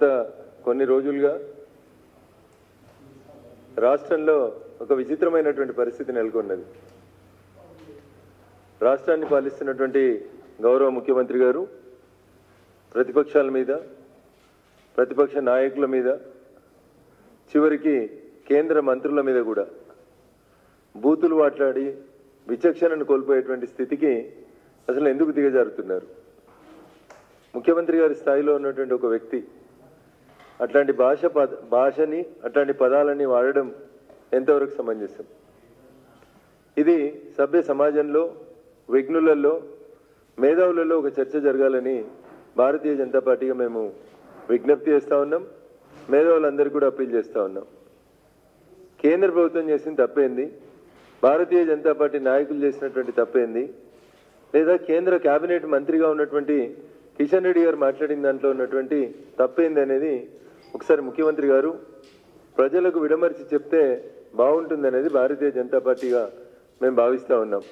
గత కొన్ని రోజులుగా రాష్ట్రంలో ఒక విచిత్రమైనటువంటి పరిస్థితి నెలకొన్నది రాష్ట్రాన్ని పాలిస్తున్నటువంటి గౌరవ ముఖ్యమంత్రి గారు ప్రతిపక్షాల మీద ప్రతిపక్ష నాయకుల మీద చివరికి కేంద్ర మంత్రుల మీద కూడా బూతులు మాట్లాడి విచక్షణను కోల్పోయేటువంటి స్థితికి అసలు ఎందుకు దిగజారుతున్నారు ముఖ్యమంత్రి గారి స్థాయిలో ఉన్నటువంటి ఒక వ్యక్తి అట్లాంటి భాష పద భాషని అట్లాంటి పదాలని వాడడం ఎంతవరకు సమంజసం ఇది సభ్య సమాజంలో విఘ్నులలో మేధావులలో ఒక చర్చ జరగాలని భారతీయ జనతా పార్టీగా మేము విజ్ఞప్తి చేస్తా ఉన్నాం మేధావులందరికీ కూడా అప్పీల్ చేస్తా ఉన్నాం కేంద్ర ప్రభుత్వం చేసిన తప్పేంది భారతీయ జనతా పార్టీ నాయకులు చేసినటువంటి తప్పేంది లేదా కేంద్ర కేబినెట్ మంత్రిగా ఉన్నటువంటి కిషన్ రెడ్డి గారు మాట్లాడిన దాంట్లో ఉన్నటువంటి తప్పేంది అనేది ఒకసారి ముఖ్యమంత్రి గారు ప్రజలకు విడమర్చి చెప్తే బాగుంటుంది అనేది భారతీయ జనతా పార్టీగా మేము భావిస్తా ఉన్నాం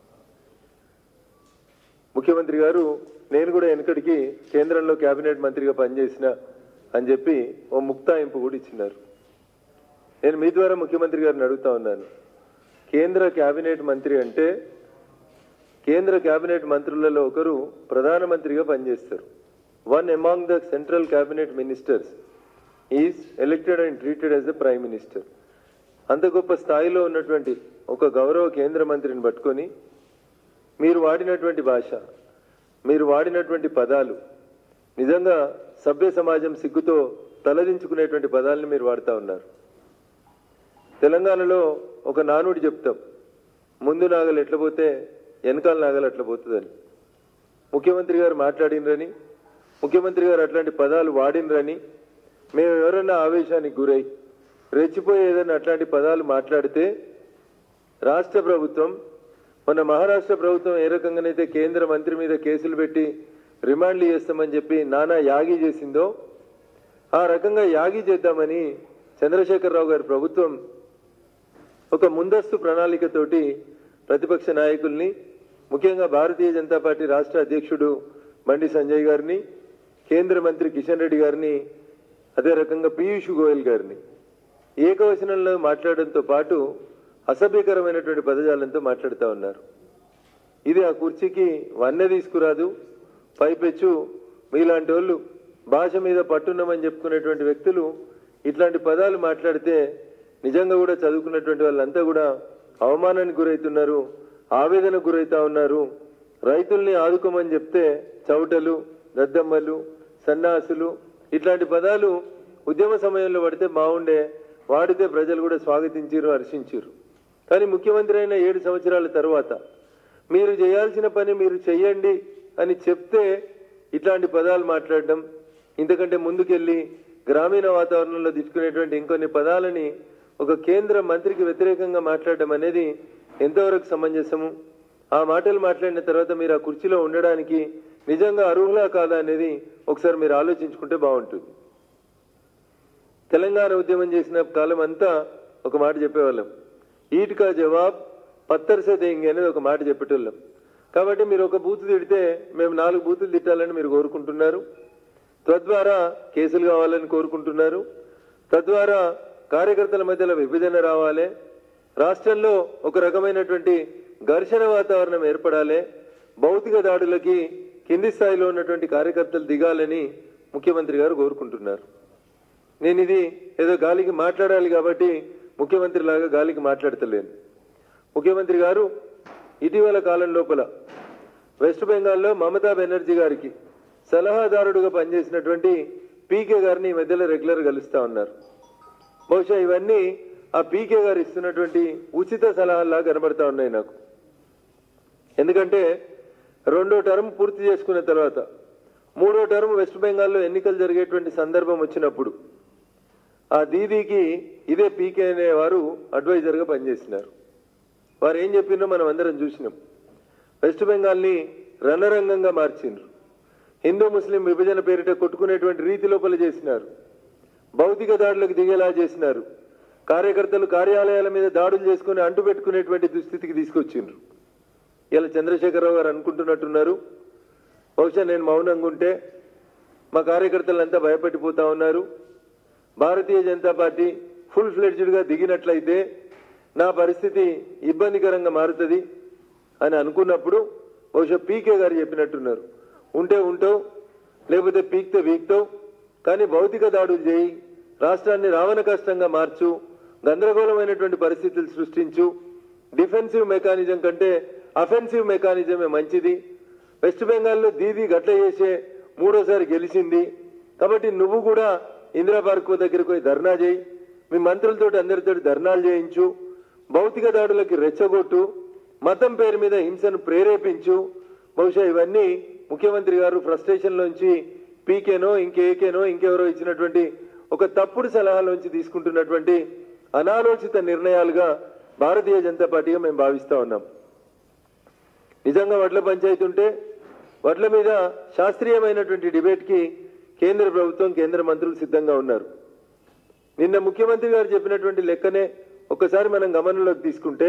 ముఖ్యమంత్రి గారు నేను కూడా వెనకడికి కేంద్రంలో కేబినెట్ మంత్రిగా పనిచేసిన అని చెప్పి ఓ ముక్తాయింపు కూడా ఇచ్చినారు నేను మీ ద్వారా ముఖ్యమంత్రి గారిని అడుగుతా ఉన్నాను కేంద్ర కేబినెట్ మంత్రి అంటే కేంద్ర కేబినెట్ మంత్రులలో ఒకరు ప్రధానమంత్రిగా పనిచేస్తారు one among the central cabinet ministers is elected and treated as the prime minister అంత గొప్ప స్థాయిలో ఉన్నటువంటి ఒక గౌరవ కేంద్ర మంత్రిని పట్టుకొని మీరు వాడినటువంటి భాష మీరు వాడినటువంటి పదాలు నిజంగా సభ్య సమాజం సిగ్గుతో తలదించుకునేటువంటి పదాలను మీరు వాడుతూ ఉన్నారు తెలంగాణలో ఒక నానుడి చెప్తాం ముందు నాగలు ఎట్ల పోతే వెనకాల నాగలు అట్లా పోతుందని ముఖ్యమంత్రి గారు మాట్లాడినరని ముఖ్యమంత్రి గారు అట్లాంటి పదాలు వాడినరని మేము ఎవరైనా ఆవేశానికి గురై రెచ్చిపోయి ఏదైనా అట్లాంటి పదాలు మాట్లాడితే రాష్ట్ర ప్రభుత్వం మన మహారాష్ట్ర ప్రభుత్వం ఏ రకంగానైతే కేంద్ర మంత్రి మీద కేసులు పెట్టి రిమాండ్లు చేస్తామని చెప్పి నానా యాగి చేసిందో ఆ రకంగా యాగి చేద్దామని చంద్రశేఖరరావు గారి ప్రభుత్వం ఒక ముందస్తు ప్రణాళికతోటి ప్రతిపక్ష నాయకుల్ని ముఖ్యంగా భారతీయ జనతా పార్టీ రాష్ట్ర అధ్యక్షుడు బండి సంజయ్ గారిని కేంద్ర మంత్రి కిషన్ రెడ్డి గారిని అదే రకంగా పీయూష్ గోయల్ గారిని ఏకవచనంలో మాట్లాడడంతో పాటు అసభ్యకరమైనటువంటి పదజాలంతో మాట్లాడుతూ ఉన్నారు ఇది ఆ కుర్చీకి వన్నె తీసుకురాదు పైపెచ్చు మీలాంటి వాళ్ళు భాష మీద పట్టున్నామని చెప్పుకునేటువంటి వ్యక్తులు ఇట్లాంటి పదాలు మాట్లాడితే నిజంగా కూడా చదువుకున్నటువంటి వాళ్ళంతా కూడా అవమానానికి గురవుతున్నారు ఆవేదనకు గురవుతా ఉన్నారు రైతుల్ని ఆదుకోమని చెప్తే చౌటలు దద్దమ్మలు సన్నాసులు ఇట్లాంటి పదాలు ఉద్యమ సమయంలో పడితే బాగుండే వాడితే ప్రజలు కూడా స్వాగతించారు హర్షించారు కానీ ముఖ్యమంత్రి అయిన ఏడు సంవత్సరాల తర్వాత మీరు చేయాల్సిన పని మీరు చెయ్యండి అని చెప్తే ఇట్లాంటి పదాలు మాట్లాడడం ఇంతకంటే ముందుకెళ్ళి గ్రామీణ వాతావరణంలో తీసుకునేటువంటి ఇంకొన్ని పదాలని ఒక కేంద్ర మంత్రికి వ్యతిరేకంగా మాట్లాడడం అనేది ఎంతవరకు సమంజసము ఆ మాటలు మాట్లాడిన తర్వాత మీరు ఆ కుర్చీలో ఉండడానికి నిజంగా అర్హులా కాదా అనేది ఒకసారి మీరు ఆలోచించుకుంటే బాగుంటుంది తెలంగాణ ఉద్యమం చేసిన కాలం అంతా ఒక మాట చెప్పేవాళ్ళం ఈట్కా జవాబ్ పత్తర్ సే దేంగి అనేది ఒక మాట చెప్పేటోళ్ళం కాబట్టి మీరు ఒక బూతు తిడితే మేము నాలుగు బూతులు తిట్టాలని మీరు కోరుకుంటున్నారు తద్వారా కేసులు కావాలని కోరుకుంటున్నారు తద్వారా కార్యకర్తల మధ్యలో విభజన రావాలి రాష్ట్రంలో ఒక రకమైనటువంటి ఘర్షణ వాతావరణం ఏర్పడాలి భౌతిక దాడులకి కింది స్థాయిలో ఉన్నటువంటి కార్యకర్తలు దిగాలని ముఖ్యమంత్రి గారు కోరుకుంటున్నారు నేను ఇది ఏదో గాలికి మాట్లాడాలి కాబట్టి ముఖ్యమంత్రి లాగా గాలికి మాట్లాడతలేను ముఖ్యమంత్రి గారు ఇటీవల కాలం లోపల వెస్ట్ బెంగాల్లో మమతా బెనర్జీ గారికి సలహాదారుడుగా పనిచేసినటువంటి పీకే గారిని ఈ మధ్యలో రెగ్యులర్ కలుస్తా ఉన్నారు బహుశా ఇవన్నీ ఆ పీకే గారు ఇస్తున్నటువంటి ఉచిత సలహాల్లా కనబడతా ఉన్నాయి నాకు ఎందుకంటే రెండో టర్మ్ పూర్తి చేసుకున్న తర్వాత మూడో టర్మ్ వెస్ట్ బెంగాల్లో ఎన్నికలు జరిగేటువంటి సందర్భం వచ్చినప్పుడు ఆ దీదీకి ఇదే పీకే అనేవారు అడ్వైజర్గా పనిచేసినారు వారు ఏం చెప్పినో మనం అందరం చూసినాం వెస్ట్ బెంగాల్ని రణరంగంగా మార్చిండ్రు హిందూ ముస్లిం విభజన పేరిట కొట్టుకునేటువంటి రీతి లోపల చేసినారు భౌతిక దాడులకు దిగేలా చేసినారు కార్యకర్తలు కార్యాలయాల మీద దాడులు చేసుకుని అంటు పెట్టుకునేటువంటి దుస్థితికి తీసుకొచ్చిండ్రు ఇలా చంద్రశేఖరరావు గారు అనుకుంటున్నట్టున్నారు బహుశా నేను మౌనంగా ఉంటే మా కార్యకర్తలంతా భయపెట్టిపోతా ఉన్నారు భారతీయ జనతా పార్టీ ఫుల్ ఫ్లెడ్జ్డ్గా దిగినట్లయితే నా పరిస్థితి ఇబ్బందికరంగా మారుతుంది అని అనుకున్నప్పుడు బహుశా పీకే గారు చెప్పినట్టున్నారు ఉంటే ఉంటావు లేకపోతే పీక్తే వీక్తావు కానీ భౌతిక దాడులు చేయి రాష్ట్రాన్ని రావణ కష్టంగా మార్చు గందరగోళమైనటువంటి పరిస్థితులు సృష్టించు డిఫెన్సివ్ మెకానిజం కంటే అఫెన్సివ్ మెకానిజమే మంచిది వెస్ట్ బెంగాల్లో దీది గట్ల చేసే మూడోసారి గెలిచింది కాబట్టి నువ్వు కూడా ఇందిరా పార్క్ దగ్గరికి పోయి ధర్నా చేయి మీ మంత్రులతోటి అందరితో ధర్నాలు చేయించు భౌతిక దాడులకి రెచ్చగొట్టు మతం పేరు మీద హింసను ప్రేరేపించు బహుశా ఇవన్నీ ముఖ్యమంత్రి గారు ఫ్రస్ట్రేషన్ లోంచి పీకేనో ఇంకేకేనో ఇంకెవరో ఇచ్చినటువంటి ఒక తప్పుడు సలహాలోంచి తీసుకుంటున్నటువంటి అనాలోచిత నిర్ణయాలుగా భారతీయ జనతా పార్టీగా మేము భావిస్తా ఉన్నాం నిజంగా వడ్ల పంచాయతీ ఉంటే వడ్ల మీద శాస్త్రీయమైనటువంటి డిబేట్కి కేంద్ర ప్రభుత్వం కేంద్ర మంత్రులు సిద్ధంగా ఉన్నారు నిన్న ముఖ్యమంత్రి గారు చెప్పినటువంటి లెక్కనే ఒక్కసారి మనం గమనంలోకి తీసుకుంటే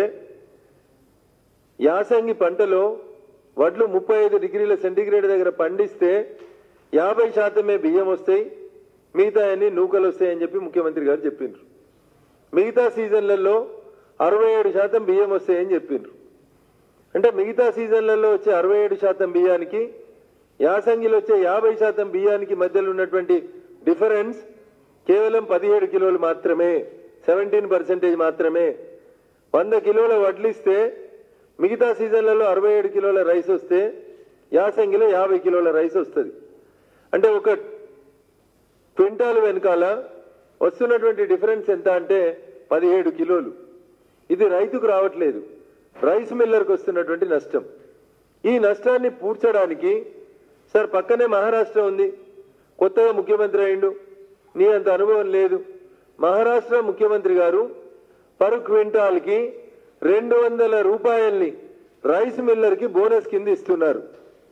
యాసంగి పంటలో వడ్లు ముప్పై ఐదు డిగ్రీల సెంటీగ్రేడ్ దగ్గర పండిస్తే యాభై శాతమే బియ్యం వస్తాయి మిగతా అన్ని నూకలు వస్తాయని చెప్పి ముఖ్యమంత్రి గారు చెప్పిండ్రు మిగతా సీజన్లలో అరవై ఏడు శాతం బియ్యం వస్తాయని చెప్పిండ్రు అంటే మిగతా సీజన్లలో వచ్చే అరవై ఏడు శాతం బియ్యానికి యాసంగిలో వచ్చే యాభై శాతం బియ్యానికి మధ్యలో ఉన్నటువంటి డిఫరెన్స్ కేవలం పదిహేడు కిలోలు మాత్రమే సెవెంటీన్ పర్సెంటేజ్ మాత్రమే వంద కిలోల వడ్లిస్తే మిగతా సీజన్లలో అరవై ఏడు కిలోల రైస్ వస్తే యాసంగిలో యాభై కిలోల రైస్ వస్తుంది అంటే ఒక క్వింటాల్ వెనకాల వస్తున్నటువంటి డిఫరెన్స్ ఎంత అంటే పదిహేడు కిలోలు ఇది రైతుకు రావట్లేదు రైస్ మిల్లర్కి వస్తున్నటువంటి నష్టం ఈ నష్టాన్ని పూడ్చడానికి సార్ పక్కనే మహారాష్ట్ర ఉంది కొత్తగా ముఖ్యమంత్రి అయిండు నీ అంత అనుభవం లేదు మహారాష్ట్ర ముఖ్యమంత్రి గారు పరు క్వింటాల్కి రెండు వందల రూపాయల్ని రైస్ మిల్లర్కి బోనస్ కింద ఇస్తున్నారు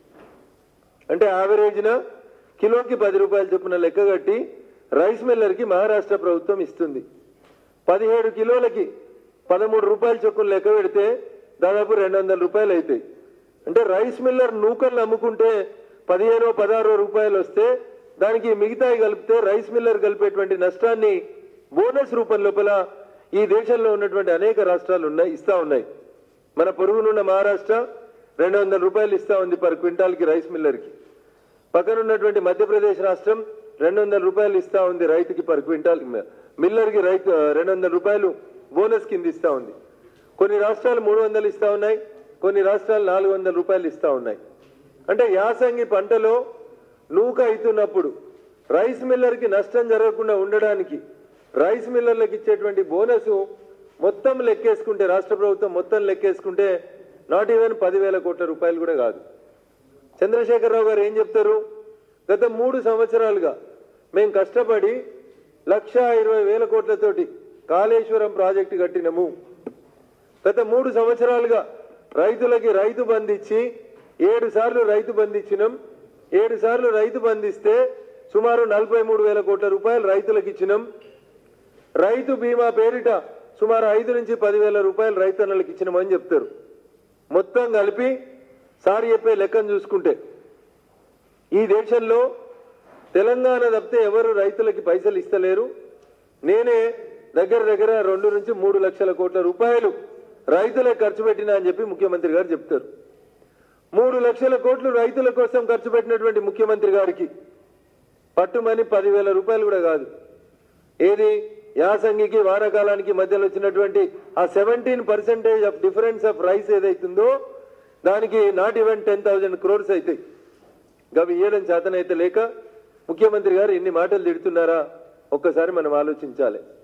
అంటే యావరేజ్న కిలోకి పది రూపాయలు చొప్పున లెక్క కట్టి రైస్ మిల్లర్కి మహారాష్ట్ర ప్రభుత్వం ఇస్తుంది పదిహేడు కిలోలకి పదమూడు రూపాయల చొప్పున లెక్క పెడితే దాదాపు రెండు వందల రూపాయలు అవుతాయి అంటే రైస్ మిల్లర్ నూకలు అమ్ముకుంటే పదిహేనో పదహారో రూపాయలు వస్తే దానికి మిగతాయి కలిపితే రైస్ మిల్లర్ కలిపేటువంటి నష్టాన్ని బోనస్ రూపం లోపల ఈ దేశంలో ఉన్నటువంటి అనేక రాష్ట్రాలు ఉన్నాయి ఇస్తా ఉన్నాయి మన పొరుగునున్న మహారాష్ట్ర రెండు వందల రూపాయలు ఇస్తా ఉంది పర్ క్వింటాల్కి రైస్ మిల్లర్కి పక్కన ఉన్నటువంటి మధ్యప్రదేశ్ రాష్ట్రం రెండు వందల రూపాయలు ఇస్తా ఉంది రైతుకి పర్ క్వింటాల్ మిల్లర్కి రైతు రెండు వందల రూపాయలు బోనస్ కింద ఇస్తా ఉంది కొన్ని రాష్ట్రాలు మూడు వందలు ఇస్తా ఉన్నాయి కొన్ని రాష్ట్రాలు నాలుగు వందల రూపాయలు ఇస్తా ఉన్నాయి అంటే యాసంగి పంటలో నూక అవుతున్నప్పుడు రైస్ మిల్లర్కి నష్టం జరగకుండా ఉండడానికి రైస్ మిల్లర్లకు ఇచ్చేటువంటి బోనస్ మొత్తం లెక్కేసుకుంటే రాష్ట్ర ప్రభుత్వం మొత్తం లెక్కేసుకుంటే నాట్ ఈవెన్ పదివేల కోట్ల రూపాయలు కూడా కాదు చంద్రశేఖరరావు గారు ఏం చెప్తారు గత మూడు సంవత్సరాలుగా మేము కష్టపడి లక్ష ఇరవై వేల కోట్లతోటి కాళేశ్వరం ప్రాజెక్టు కట్టినము గత మూడు సంవత్సరాలుగా రైతులకి రైతు బంధించి ఏడు సార్లు రైతు బంధించినాం ఏడు సార్లు రైతు బంధిస్తే సుమారు నలభై మూడు వేల కోట్ల రూపాయలు రైతులకు ఇచ్చినాం రైతు బీమా పేరిట సుమారు ఐదు నుంచి పదివేల రూపాయలు రైతన్నలకు ఇచ్చినామని చెప్తారు మొత్తం కలిపి సార్ చెప్పే లెక్కను చూసుకుంటే ఈ దేశంలో తెలంగాణ తప్పితే ఎవరు రైతులకి పైసలు ఇస్తలేరు నేనే దగ్గర దగ్గర రెండు నుంచి మూడు లక్షల కోట్ల రూపాయలు రైతులకు ఖర్చు పెట్టినా అని చెప్పి ముఖ్యమంత్రి గారు చెప్తారు మూడు లక్షల కోట్లు రైతుల కోసం ఖర్చు పెట్టినటువంటి ముఖ్యమంత్రి గారికి పట్టుమని పదివేల రూపాయలు కూడా కాదు ఏది యాసంగికి వానాకాలానికి మధ్యలో వచ్చినటువంటి ఆ seventeen percentage of difference of rice ఏదైతుందో దానికి not even ten thousand crores అవుతాయి గవి ఇయ్యడం చేతనైతే లేక ముఖ్యమంత్రి గారు ఇన్ని మాటలు తిడుతున్నారా ఒక్కసారి మనం ఆలోచించాలి